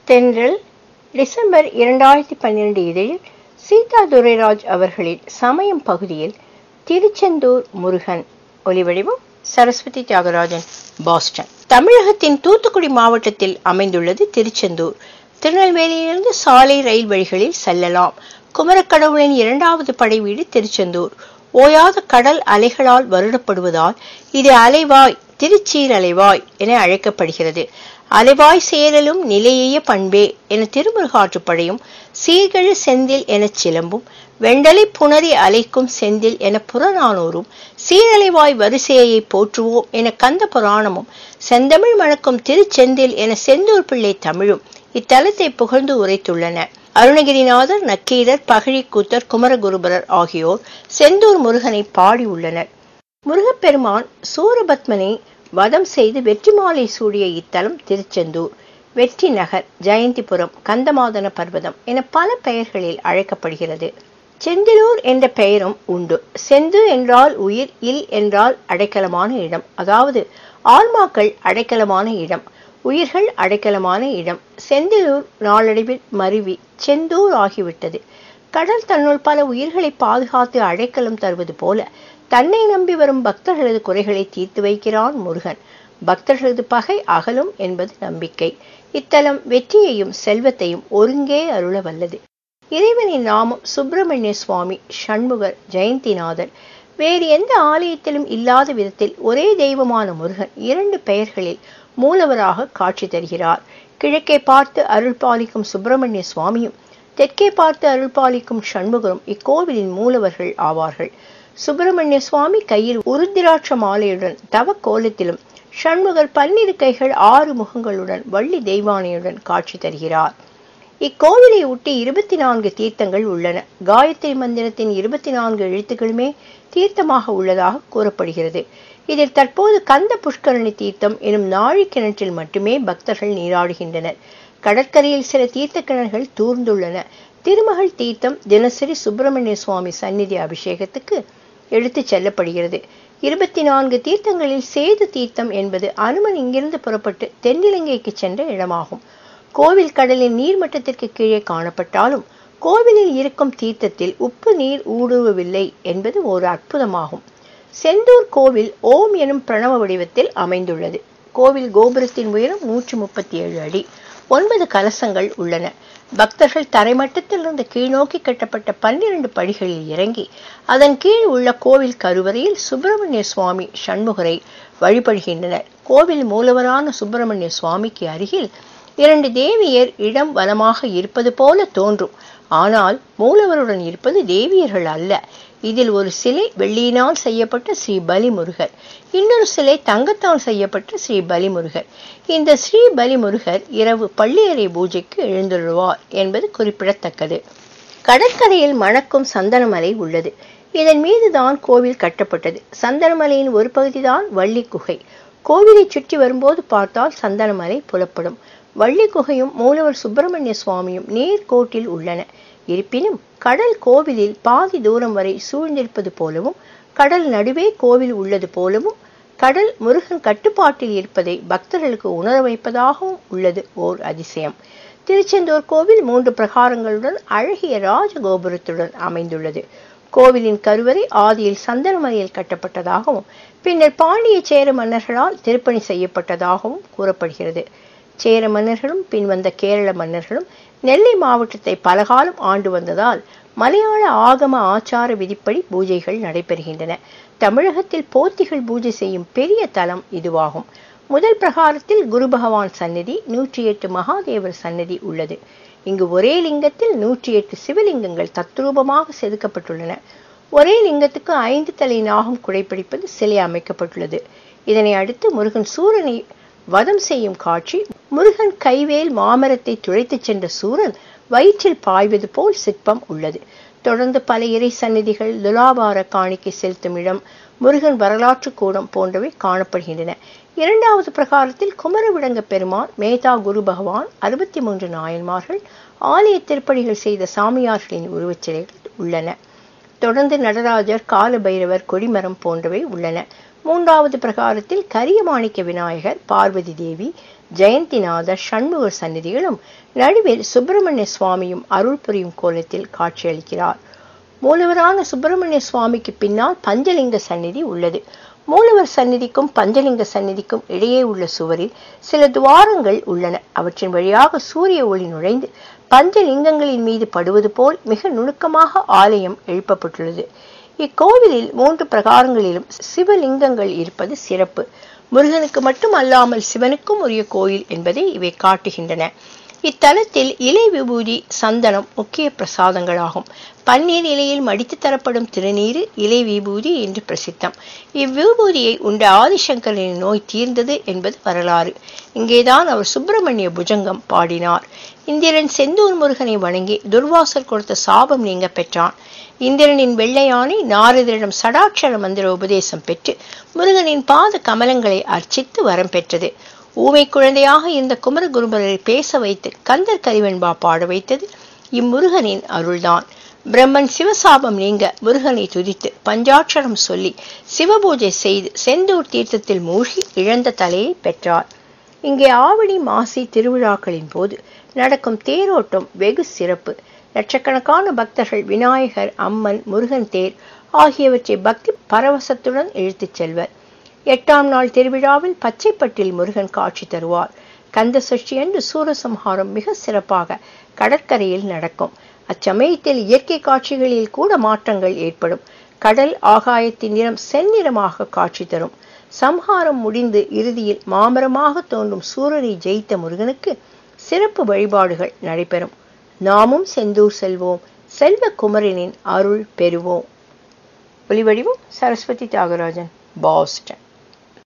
தென்றல் டிசம்பர் இரண்டாயிரத்தி பன்னிரண்டு இதழில் சீதா துரைராஜ் அவர்களின் சமயம் பகுதியில் திருச்செந்தூர் முருகன் ஒலிவடிவம் சரஸ்வதி தியாகராஜன் பாஸ்டன் தமிழகத்தின் தூத்துக்குடி மாவட்டத்தில் அமைந்துள்ளது திருச்செந்தூர் திருநெல்வேலியிலிருந்து சாலை ரயில் வழிகளில் செல்லலாம் குமரக்கடவுளின் இரண்டாவது படை வீடு திருச்செந்தூர் ஓயாத கடல் அலைகளால் வருடப்படுவதால் இது அலைவாய் திருச்சீர் அலைவாய் என அழைக்கப்படுகிறது அலைவாய் சேரலும் நிலையைய பண்பே என திருமுருகாற்றுப்படையும் சீர்கழு செந்தில் எனச் சிலம்பும் வெண்டலை புணரி அலைக்கும் செந்தில் என புறநானூரும் சீரலைவாய் வரிசையை போற்றுவோம் என கந்த புராணமும் செந்தமிழ் மணக்கும் திருச்செந்தில் என செந்தூர் பிள்ளை தமிழும் இத்தலத்தை புகழ்ந்து உரைத்துள்ளன அருணகிரிநாதர் நக்கீரர் பகழிக்கூத்தர் குமரகுருபரர் ஆகியோர் செந்தூர் முருகனை பாடியுள்ளனர் முருகப்பெருமான் சூரபத்மனை வதம் செய்து வெற்றி மாலை சூடிய இத்தலம் திருச்செந்தூர் வெற்றி நகர் ஜெயந்திபுரம் கந்தமாதன பர்வதம் என பல பெயர்களில் அழைக்கப்படுகிறது செந்திலூர் என்ற பெயரும் உண்டு செந்து என்றால் உயிர் இல் என்றால் அடைக்கலமான இடம் அதாவது ஆன்மாக்கள் அடைக்கலமான இடம் உயிர்கள் அடைக்கலமான இடம் செந்திலூர் நாளடைவில் மருவி செந்தூர் ஆகிவிட்டது கடல் தன்னுள் பல உயிர்களை பாதுகாத்து அடைக்கலம் தருவது போல தன்னை நம்பி வரும் பக்தர்களது குறைகளை தீர்த்து வைக்கிறான் முருகன் பக்தர்களது பகை அகலும் என்பது நம்பிக்கை இத்தலம் வெற்றியையும் செல்வத்தையும் ஒருங்கே அருள வல்லது இறைவனின் நாமம் சுப்பிரமணிய சுவாமி சண்முகர் ஜெயந்திநாதர் வேறு எந்த ஆலயத்திலும் இல்லாத விதத்தில் ஒரே தெய்வமான முருகன் இரண்டு பெயர்களில் மூலவராக காட்சி தருகிறார் கிழக்கே பார்த்து அருள் பாலிக்கும் சுப்பிரமணிய சுவாமியும் தெற்கே பார்த்து அருள் பாலிக்கும் சண்முகரும் இக்கோவிலின் மூலவர்கள் ஆவார்கள் சுப்பிரமணிய சுவாமி கையில் உருத்திராட்ச மாலையுடன் தவ கோலத்திலும் சண்முகர் பன்னிரு கைகள் ஆறு முகங்களுடன் வள்ளி தெய்வானையுடன் காட்சி தருகிறார் இக்கோவிலை ஒட்டி இருபத்தி நான்கு தீர்த்தங்கள் உள்ளன காயத்ரி மந்திரத்தின் இருபத்தி நான்கு எழுத்துக்களுமே தீர்த்தமாக உள்ளதாக கூறப்படுகிறது இதில் தற்போது கந்த புஷ்கரணி தீர்த்தம் எனும் நாழி கிணற்றில் மட்டுமே பக்தர்கள் நீராடுகின்றனர் கடற்கரையில் சில தீர்த்த கிணறுகள் தூர்ந்துள்ளன திருமகள் தீர்த்தம் தினசரி சுப்பிரமணிய சுவாமி சந்நிதி அபிஷேகத்துக்கு எடுத்து செல்லப்படுகிறது இருபத்தி நான்கு தீர்த்தங்களில் சேது தீர்த்தம் என்பது அனுமன் இங்கிருந்து புறப்பட்டு தென்னிலங்கைக்கு சென்ற இடமாகும் கோவில் கடலின் நீர்மட்டத்திற்கு கீழே காணப்பட்டாலும் கோவிலில் இருக்கும் தீர்த்தத்தில் உப்பு நீர் ஊடுருவவில்லை என்பது ஒரு அற்புதமாகும் செந்தூர் கோவில் ஓம் எனும் பிரணவ வடிவத்தில் அமைந்துள்ளது கோவில் கோபுரத்தின் உயரம் நூற்றி முப்பத்தி ஏழு அடி ஒன்பது கலசங்கள் உள்ளன பக்தர்கள் தரைமட்டத்திலிருந்து கீழ்நோக்கி கட்டப்பட்ட பன்னிரண்டு படிகளில் இறங்கி அதன் கீழ் உள்ள கோவில் கருவறையில் சுப்பிரமணிய சுவாமி சண்முகரை வழிபடுகின்றனர் கோவில் மூலவரான சுப்பிரமணிய சுவாமிக்கு அருகில் இரண்டு தேவியர் இடம் வலமாக இருப்பது போல தோன்றும் ஆனால் மூலவருடன் இருப்பது தேவியர்கள் அல்ல இதில் ஒரு சிலை வெள்ளியினால் செய்யப்பட்ட ஸ்ரீ பலிமுருகர் இன்னொரு சிலை தங்கத்தால் செய்யப்பட்ட ஸ்ரீ பலிமுருகர் இந்த ஸ்ரீ பலிமுருகர் இரவு பள்ளியறை பூஜைக்கு எழுந்துள்ளார் என்பது குறிப்பிடத்தக்கது கடற்கரையில் மணக்கும் சந்தனமலை உள்ளது இதன் மீதுதான் கோவில் கட்டப்பட்டது சந்தனமலையின் ஒரு பகுதிதான் வள்ளி குகை கோவிலை சுற்றி வரும்போது பார்த்தால் சந்தனமலை புலப்படும் வள்ளி குகையும் மூலவர் சுப்பிரமணிய சுவாமியும் நேர்கோட்டில் உள்ளன இருப்பினும் கடல் கோவிலில் பாதி தூரம் வரை சூழ்ந்திருப்பது போலவும் கடல் நடுவே கோவில் உள்ளது போலவும் கடல் முருகன் கட்டுப்பாட்டில் இருப்பதை பக்தர்களுக்கு உணர வைப்பதாகவும் உள்ளது ஓர் அதிசயம் திருச்செந்தூர் கோவில் மூன்று பிரகாரங்களுடன் அழகிய ராஜகோபுரத்துடன் அமைந்துள்ளது கோவிலின் கருவறை ஆதியில் சந்தனமலையில் கட்டப்பட்டதாகவும் பின்னர் பாண்டிய சேர மன்னர்களால் திருப்பணி செய்யப்பட்டதாகவும் கூறப்படுகிறது சேர மன்னர்களும் பின்வந்த கேரள மன்னர்களும் நெல்லை மாவட்டத்தை பலகாலம் ஆண்டு வந்ததால் மலையாள ஆகம ஆச்சார விதிப்படி பூஜைகள் நடைபெறுகின்றன தமிழகத்தில் போத்திகள் பூஜை செய்யும் பெரிய தலம் இதுவாகும் முதல் பிரகாரத்தில் குரு பகவான் சந்நிதி நூற்றி எட்டு மகாதேவர் சந்நிதி உள்ளது இங்கு ஒரே லிங்கத்தில் நூற்றி எட்டு சிவலிங்கங்கள் தத்ரூபமாக செதுக்கப்பட்டுள்ளன ஒரே லிங்கத்துக்கு ஐந்து தலை நாகம் குடைப்பிடிப்பது சிலை அமைக்கப்பட்டுள்ளது இதனை அடுத்து முருகன் சூரனை வதம் செய்யும் காட்சி முருகன் கைவேல் மாமரத்தை துளைத்துச் சென்ற சூரன் வயிற்றில் பாய்வது போல் சிற்பம் உள்ளது தொடர்ந்து பல இறை சந்நிதிகள் துலாபார காணிக்கை செலுத்தும் இடம் முருகன் வரலாற்று கூடம் போன்றவை காணப்படுகின்றன இரண்டாவது பிரகாரத்தில் குமரவிடங்க பெருமான் மேதா குரு பகவான் அறுபத்தி மூன்று நாயன்மார்கள் ஆலய திருப்பணிகள் செய்த சாமியார்களின் உருவச்சிலைகள் உள்ளன தொடர்ந்து நடராஜர் கால பைரவர் கொடிமரம் போன்றவை உள்ளன மூன்றாவது பிரகாரத்தில் கரிய மாணிக்க விநாயகர் பார்வதி தேவி ஜெயந்திநாதர் சண்முகர் சந்நிதிகளும் நடுவில் சுப்பிரமணிய சுவாமியும் அருள் புரியும் கோலத்தில் காட்சியளிக்கிறார் மூலவரான சுப்பிரமணிய சுவாமிக்கு பின்னால் பஞ்சலிங்க சந்நிதி உள்ளது மூலவர் சந்நிதிக்கும் பஞ்சலிங்க சந்நிதிக்கும் இடையே உள்ள சுவரில் சில துவாரங்கள் உள்ளன அவற்றின் வழியாக சூரிய ஒளி நுழைந்து பஞ்சலிங்கங்களின் மீது படுவது போல் மிக நுணுக்கமாக ஆலயம் எழுப்பப்பட்டுள்ளது இக்கோவிலில் மூன்று பிரகாரங்களிலும் சிவலிங்கங்கள் இருப்பது சிறப்பு முருகனுக்கு மட்டும் அல்லாமல் சிவனுக்கும் உரிய கோயில் என்பதை இவை காட்டுகின்றன இத்தலத்தில் இலை விபூதி சந்தனம் முக்கிய பிரசாதங்களாகும் பன்னீர் இலையில் மடித்து தரப்படும் திருநீரு இலை விபூதி என்று பிரசித்தம் இவ்விபூதியை உண்ட ஆதிசங்கரின் நோய் தீர்ந்தது என்பது வரலாறு இங்கேதான் அவர் சுப்பிரமணிய புஜங்கம் பாடினார் இந்திரன் செந்தூர் முருகனை வணங்கி துர்வாசல் கொடுத்த சாபம் நீங்க பெற்றான் இந்திரனின் வெள்ளையானை நாரதரிடம் சடாட்சர மந்திர உபதேசம் பெற்று முருகனின் பாத கமலங்களை அர்ச்சித்து வரம் பெற்றது ஊமை குழந்தையாக இருந்த குமரகுருபரரை பேச வைத்து கந்தர் கரிவெண்பா பாட வைத்தது இம்முருகனின் அருள்தான் பிரம்மன் சிவசாபம் நீங்க முருகனை துதித்து பஞ்சாட்சரம் சொல்லி சிவபூஜை செய்து செந்தூர் தீர்த்தத்தில் மூழ்கி இழந்த தலையை பெற்றார் இங்கே ஆவணி மாசி திருவிழாக்களின் போது நடக்கும் தேரோட்டம் வெகு சிறப்பு லட்சக்கணக்கான பக்தர்கள் விநாயகர் அம்மன் முருகன் தேர் ஆகியவற்றை பக்தி பரவசத்துடன் இழுத்துச் செல்வர் எட்டாம் நாள் திருவிழாவில் பச்சைப்பட்டில் முருகன் காட்சி தருவார் கந்த சஷ்டி அன்று சூரசம்ஹாரம் மிக சிறப்பாக கடற்கரையில் நடக்கும் அச்சமயத்தில் இயற்கை காட்சிகளில் கூட மாற்றங்கள் ஏற்படும் கடல் ஆகாயத்தின் நிறம் செந்நிறமாக காட்சி தரும் சம்ஹாரம் முடிந்து இறுதியில் மாமரமாக தோன்றும் சூரரை ஜெயித்த முருகனுக்கு சிறப்பு வழிபாடுகள் நடைபெறும் நாமும் செந்தூர் செல்வோம் செல்வ குமரனின் அருள் பெறுவோம் ஒலிவடிவம் சரஸ்வதி தியாகராஜன் பாஸ்டன்